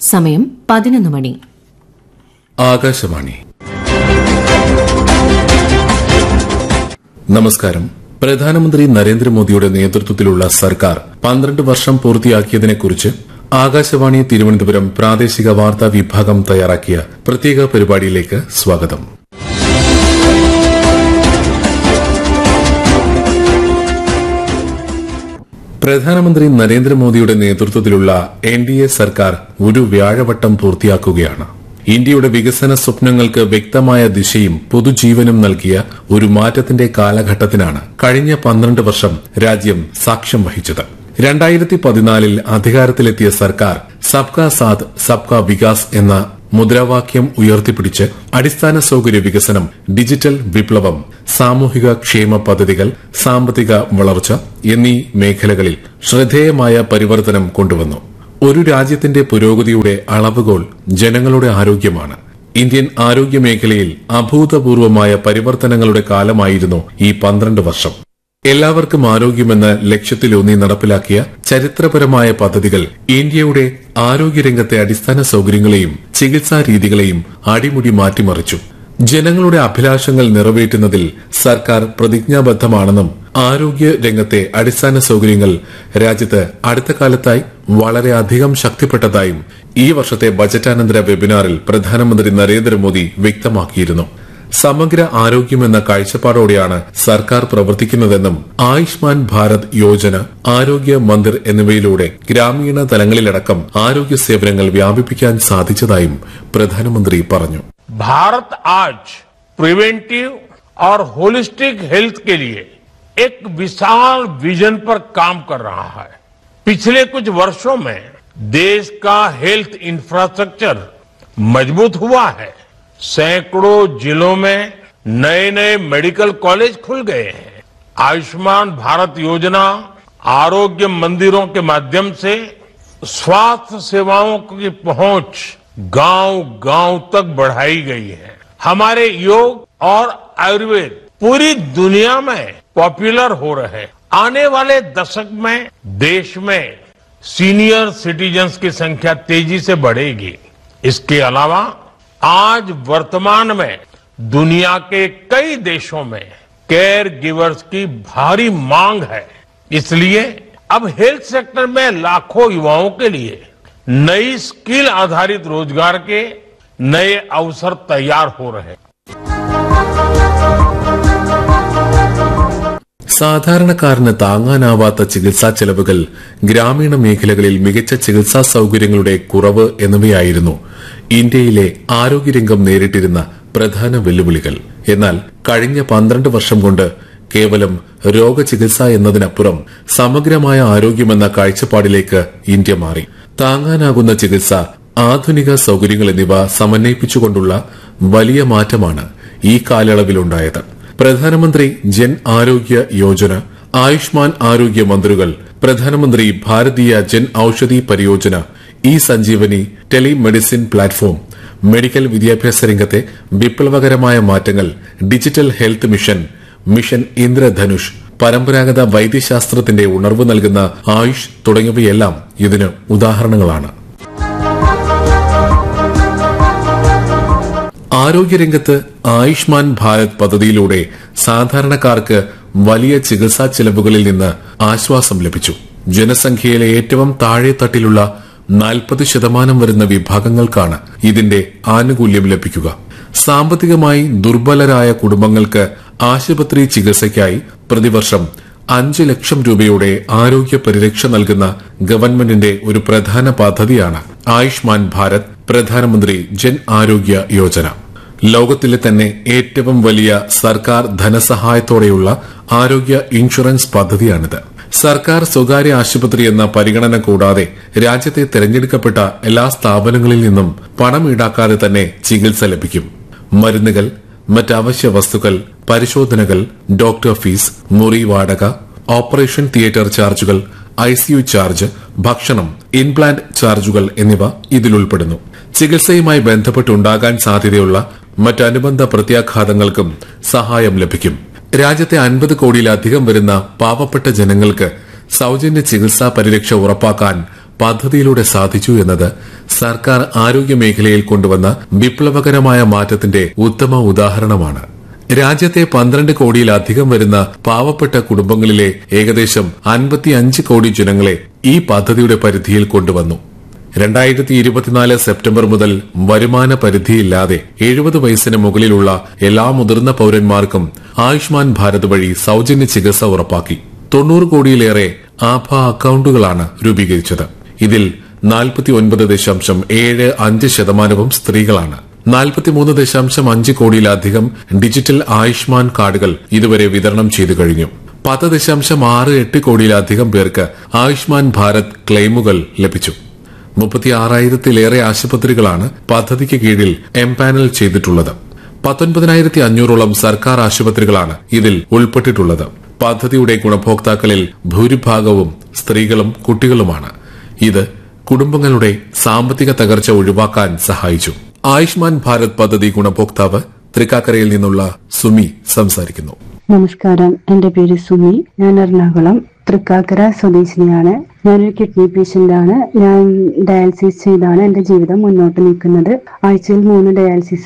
സമയം പതിനൊന്ന് മണി ആകാശവാണി നമസ്കാരം പ്രധാനമന്ത്രി നരേന്ദ്രമോദിയുടെ നേതൃത്വത്തിലുള്ള സർക്കാർ പന്ത്രണ്ട് വർഷം പൂർത്തിയാക്കിയതിനെക്കുറിച്ച് ആകാശവാണി തിരുവനന്തപുരം പ്രാദേശിക വാർത്താ വിഭാഗം തയ്യാറാക്കിയ പ്രത്യേക പരിപാടിയിലേക്ക് സ്വാഗതം പ്രധാനമന്ത്രി നരേന്ദ്രമോദിയുടെ നേതൃത്വത്തിലുള്ള എൻ ഡി എ സർക്കാർ ഒരു വ്യാഴവട്ടം പൂർത്തിയാക്കുകയാണ് ഇന്ത്യയുടെ വികസന സ്വപ്നങ്ങൾക്ക് വ്യക്തമായ ദിശയും പുതുജീവനും നൽകിയ ഒരു മാറ്റത്തിന്റെ കാലഘട്ടത്തിനാണ് കഴിഞ്ഞ പന്ത്രണ്ട് വർഷം രാജ്യം സാക്ഷ്യം വഹിച്ചത് രണ്ടായിരത്തി പതിനാലിൽ അധികാരത്തിലെത്തിയ സർക്കാർ സബ്കാ സാത്ത് സബ്കാ വികാസ് എന്ന മുദ്രാവാക്യം ഉയർത്തിപ്പിടിച്ച് അടിസ്ഥാന സൌകര്യ വികസനം ഡിജിറ്റൽ വിപ്ലവം സാമൂഹിക ക്ഷേമ പദ്ധതികൾ സാമ്പത്തിക വളർച്ച എന്നീ മേഖലകളിൽ ശ്രദ്ധേയമായ പരിവർത്തനം കൊണ്ടുവന്നു ഒരു രാജ്യത്തിന്റെ പുരോഗതിയുടെ അളവുകോൽ ജനങ്ങളുടെ ആരോഗ്യമാണ് ഇന്ത്യൻ ആരോഗ്യ മേഖലയിൽ അഭൂതപൂർവമായ പരിവർത്തനങ്ങളുടെ കാലമായിരുന്നു ഈ പന്ത്രണ്ട് വർഷം എല്ലാവർക്കും ആരോഗ്യമെന്ന ലക്ഷ്യത്തിലൂന്നി നടപ്പിലാക്കിയ ചരിത്രപരമായ പദ്ധതികൾ ഇന്ത്യയുടെ ആരോഗ്യരംഗത്തെ അടിസ്ഥാന സൌകര്യങ്ങളെയും ചികിത്സാ രീതികളെയും അടിമുടി മാറ്റിമറിച്ചു ജനങ്ങളുടെ അഭിലാഷങ്ങൾ നിറവേറ്റുന്നതിൽ സർക്കാർ പ്രതിജ്ഞാബദ്ധമാണെന്നും ആരോഗ്യ രംഗത്തെ അടിസ്ഥാന സൌകര്യങ്ങൾ രാജ്യത്ത് അടുത്ത കാലത്തായി വളരെയധികം ശക്തിപ്പെട്ടതായും ഈ വർഷത്തെ ബജറ്റാനന്തര വെബിനാറിൽ പ്രധാനമന്ത്രി നരേന്ദ്രമോദി വ്യക്തമാക്കിയിരുന്നു സമഗ്ര ആരോഗ്യമെന്ന കാഴ്ചപ്പാടോടെയാണ് സർക്കാർ പ്രവർത്തിക്കുന്നതെന്നും ആയുഷ്മാൻ ഭാരത് യോജന ആരോഗ്യ മന്ദിർ എന്നിവയിലൂടെ ഗ്രാമീണ തലങ്ങളിലടക്കം ആരോഗ്യ സേവനങ്ങൾ വ്യാപിപ്പിക്കാൻ സാധിച്ചതായും പ്രധാനമന്ത്രി പറഞ്ഞു भारत आज प्रिवेंटिव और होलिस्टिक हेल्थ के लिए एक विशाल विजन पर काम कर रहा है पिछले कुछ वर्षों में देश का हेल्थ इंफ्रास्ट्रक्चर मजबूत हुआ है सैकड़ों जिलों में नए नए मेडिकल कॉलेज खुल गए हैं आयुष्मान भारत योजना आरोग्य मंदिरों के माध्यम से स्वास्थ्य सेवाओं की पहुंच गांव गांव तक बढ़ाई गई है हमारे योग और आयुर्वेद पूरी दुनिया में पॉपुलर हो रहे हैं आने वाले दशक में देश में सीनियर सिटीजन्स की संख्या तेजी से बढ़ेगी इसके अलावा आज वर्तमान में दुनिया के कई देशों में केयर गिवर्स की भारी मांग है इसलिए अब हेल्थ सेक्टर में लाखों युवाओं के लिए नई स्किल आधारित रोजगार के नए अवसर तैयार हो रहे हैं സാധാരണക്കാരന് താങ്ങാനാവാത്ത ചികിത്സാ ചെലവുകൾ ഗ്രാമീണ മേഖലകളിൽ മികച്ച ചികിത്സാ സൌകര്യങ്ങളുടെ കുറവ് എന്നിവയായിരുന്നു ഇന്ത്യയിലെ ആരോഗ്യരംഗം നേരിട്ടിരുന്ന പ്രധാന വെല്ലുവിളികൾ എന്നാൽ കഴിഞ്ഞ പന്ത്രണ്ട് വർഷം കൊണ്ട് കേവലം രോഗചികിത്സ എന്നതിനപ്പുറം സമഗ്രമായ ആരോഗ്യമെന്ന കാഴ്ചപ്പാടിലേക്ക് ഇന്ത്യ മാറി താങ്ങാനാകുന്ന ചികിത്സ ആധുനിക സൌകര്യങ്ങൾ എന്നിവ സമന്വയിപ്പിച്ചുകൊണ്ടുള്ള വലിയ മാറ്റമാണ് ഈ കാലയളവിലുണ്ടായത് പ്രധാനമന്ത്രി ജൻ ആരോഗ്യ യോജന ആയുഷ്മാൻ ആരോഗ്യ മന്ത്രികൾ പ്രധാനമന്ത്രി ഭാരതീയ Jan Aushadhi Pariyojana e Sanjeevani telemedicine platform medical വിദ്യാഭ്യാസ രംഗത്തെ വിപ്ലവകരമായ മാറ്റങ്ങൾ digital health mission mission Indradhanush പരമ്പരാഗത വൈദ്യശാസ്ത്രത്തിന്റെ ഉണർവ് നൽകുന്ന ആയുഷ് തുടങ്ങിയവയെല്ലാം ഇതിന് ഉദാഹരണങ്ങളാണ് ആരോഗ്യരംഗത്ത് ആയുഷ്മാൻ ഭാരത് പദ്ധതിയിലൂടെ സാധാരണക്കാർക്ക് വലിയ ചികിത്സാ ചെലവുകളിൽ നിന്ന് ആശ്വാസം ലഭിച്ചു ജനസംഖ്യയിലെ ഏറ്റവും താഴെത്തട്ടിലുള്ള നാൽപ്പത് ശതമാനം വരുന്ന വിഭാഗങ്ങൾക്കാണ് ഇതിന്റെ ആനുകൂല്യം ലഭിക്കുക സാമ്പത്തികമായി ദുർബലരായ കുടുംബങ്ങൾക്ക് ആശുപത്രി ചികിത്സയ്ക്കായി പ്രതിവർഷം അഞ്ച് ലക്ഷം രൂപയുടെ ആരോഗ്യ പരിരക്ഷ നൽകുന്ന ഗവൺമെന്റിന്റെ ഒരു പ്രധാന പദ്ധതിയാണ് ആയുഷ്മാൻ ഭാരത് പ്രധാനമന്ത്രി ജൻ ആരോഗ്യ യോജന ലോകത്തിലെ തന്നെ ഏറ്റവും വലിയ സർക്കാർ ധനസഹായത്തോടെയുള്ള ആരോഗ്യ ഇൻഷുറൻസ് പദ്ധതിയാണിത് സർക്കാർ സ്വകാര്യ ആശുപത്രി എന്ന പരിഗണന കൂടാതെ രാജ്യത്തെ തെരഞ്ഞെടുക്കപ്പെട്ട എല്ലാ സ്ഥാപനങ്ങളിൽ നിന്നും പണം ഈടാക്കാതെ തന്നെ ചികിത്സ ലഭിക്കും മരുന്നുകൾ മറ്റവശ്യ വസ്തുക്കൾ പരിശോധനകൾ ഡോക്ടർ ഫീസ് മുറി വാടക ഓപ്പറേഷൻ തിയേറ്റർ ചാർജുകൾ ഐസിയു ചാർജ് ഭക്ഷണം ഇംപ്ലാന്റ് ചാർജുകൾ എന്നിവ ഇതിലുൾപ്പെടുന്നു ചികിത്സയുമായി ബന്ധപ്പെട്ടുണ്ടാകാൻ സാധ്യതയുള്ള മറ്റനുബന്ധ പ്രത്യാഘാതങ്ങൾക്കും സഹായം ലഭിക്കും രാജ്യത്തെ അൻപത് കോടിയിലധികം വരുന്ന പാവപ്പെട്ട ജനങ്ങൾക്ക് സൌജന്യ ചികിത്സാ പരിരക്ഷ ഉറപ്പാക്കാൻ പദ്ധതിയിലൂടെ സാധിച്ചു എന്നത് സർക്കാർ ആരോഗ്യ മേഖലയിൽ കൊണ്ടുവന്ന വിപ്ലവകരമായ മാറ്റത്തിന്റെ ഉത്തമ ഉദാഹരണമാണ് രാജ്യത്തെ പന്ത്രണ്ട് കോടിയിലധികം വരുന്ന പാവപ്പെട്ട കുടുംബങ്ങളിലെ ഏകദേശം അൻപത്തിയഞ്ച് കോടി ജനങ്ങളെ ഈ പദ്ധതിയുടെ പരിധിയിൽ കൊണ്ടുവന്നു രണ്ടായിരത്തി ഇരുപത്തിനാല് സെപ്റ്റംബർ മുതൽ വരുമാന പരിധിയില്ലാതെ എഴുപത് വയസ്സിന് മുകളിലുള്ള എല്ലാ മുതിർന്ന പൌരന്മാർക്കും ആയുഷ്മാൻ ഭാരത് വഴി സൌജന്യ ചികിത്സ ഉറപ്പാക്കി തൊണ്ണൂറ് കോടിയിലേറെ ആഭ അക്കൌണ്ടുകളാണ് രൂപീകരിച്ചത് ഇതിൽ നാൽപ്പത്തിയൊൻപത് ദശാംശം ഏഴ് അഞ്ച് ശതമാനവും സ്ത്രീകളാണ് നാൽപ്പത്തിമൂന്ന് ദശാംശം അഞ്ച് കോടിയിലധികം ഡിജിറ്റൽ ആയുഷ്മാൻ കാർഡുകൾ ഇതുവരെ വിതരണം ചെയ്തു കഴിഞ്ഞു പത്ത് ദശാംശം ആറ് എട്ട് കോടിയിലധികം പേർക്ക് ആയുഷ്മാൻ ഭാരത് ക്ലെയിമുകൾ ലഭിച്ചു മുപ്പത്തിയാറായിരത്തിലേറെ ആശുപത്രികളാണ് പദ്ധതിക്ക് കീഴിൽ എംപാനൽ ചെയ്തിട്ടുള്ളത് പത്തൊൻപതിനായിരത്തി അഞ്ഞൂറോളം സർക്കാർ ആശുപത്രികളാണ് ഇതിൽ ഉൾപ്പെട്ടിട്ടുള്ളത് പദ്ധതിയുടെ ഗുണഭോക്താക്കളിൽ ഭൂരിഭാഗവും സ്ത്രീകളും കുട്ടികളുമാണ് ഇത് കുടുംബങ്ങളുടെ സാമ്പത്തിക തകർച്ച ഒഴിവാക്കാൻ സഹായിച്ചു ആയുഷ്മാൻ ഭാരത് പദ്ധതി ഗുണഭോക്താവ് തൃക്കാക്കരയിൽ നിന്നുള്ള സുമി സംസാരിക്കുന്നു നമസ്കാരം എന്റെ പേര് സുമി ഞാൻ എറണാകുളം തൃക്കാക്കര സ്വദേശിനിയാണ് ഞാനൊരു കിഡ്നി പേഷ്യന്റ് ആണ് ഞാൻ ഡയാലിസിസ് ചെയ്താണ് എന്റെ ജീവിതം മുന്നോട്ട് നീക്കുന്നത് ആഴ്ചയിൽ മൂന്ന് ഡയാലിസിസ്